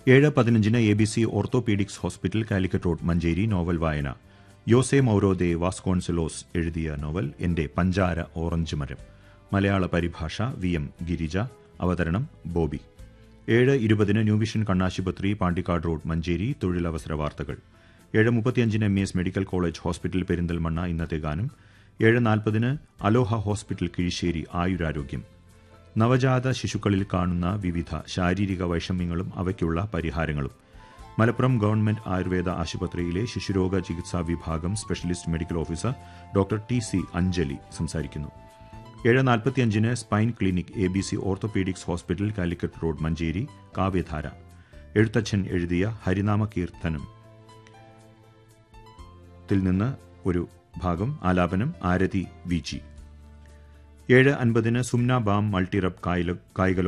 ഏഴ് പതിനഞ്ചിന് A B C orthopaedics hospital Calicut road Manjeri novel വായന യോസെ മൗരോദെ വാസ്കോൺസലോസ് എഴുതിയ നോവൽ എന്റെ പഞ്ചാര ഓറഞ്ച് മരം മലയാള പരിഭാഷ വി എം ഗിരിജ അവതരണം ബോബി ഏഴ് ഇരുപതിന് ന്യൂ വിഷൻ കണ്ണാശുപത്രി പാണ്ടിക്കാട് റോഡ് മഞ്ചേരി തൊഴിലവസര വാർത്തകൾ ഏഴ് മുപ്പത്തിയഞ്ചിന് M E S medical college hospital Perinthalmanna ഇന്നത്തെ ഗാനം ഏഴ് നാൽപ്പതിന് അലോഹ ഹോസ്പിറ്റൽ കിഴിശ്ശേരി ആയുരാരോഗ്യം നവജാത ശിശുക്കളിൽ കാണുന്ന വിവിധ ശാരീരിക വൈഷമ്യങ്ങളും അവയ്ക്കുള്ള പരിഹാരങ്ങളും മലപ്പുറം ഗവൺമെന്റ് ആയുർവേദ ആശുപത്രിയിലെ ശിശുരോഗ ചികിത്സാ വിഭാഗം specialist medical officer doctor T C Anjali സംസാരിക്കുന്നു ഏഴ് നാൽപ്പത്തിയഞ്ചിന് spine clinic A B C orthopaedics hospital Calicut road Manjeri കാവ്യധാര എഴുത്തച്ഛൻ എഴുതിയ ഹരിനാമ കീർത്തനം ത്തിൽ നിന്ന് ഒരു ഭാഗം ആലാപനം ആരതി വിജി ഏഴ് അൻപതിന് സുംന ബാം മൾട്ടിറബ് കായിക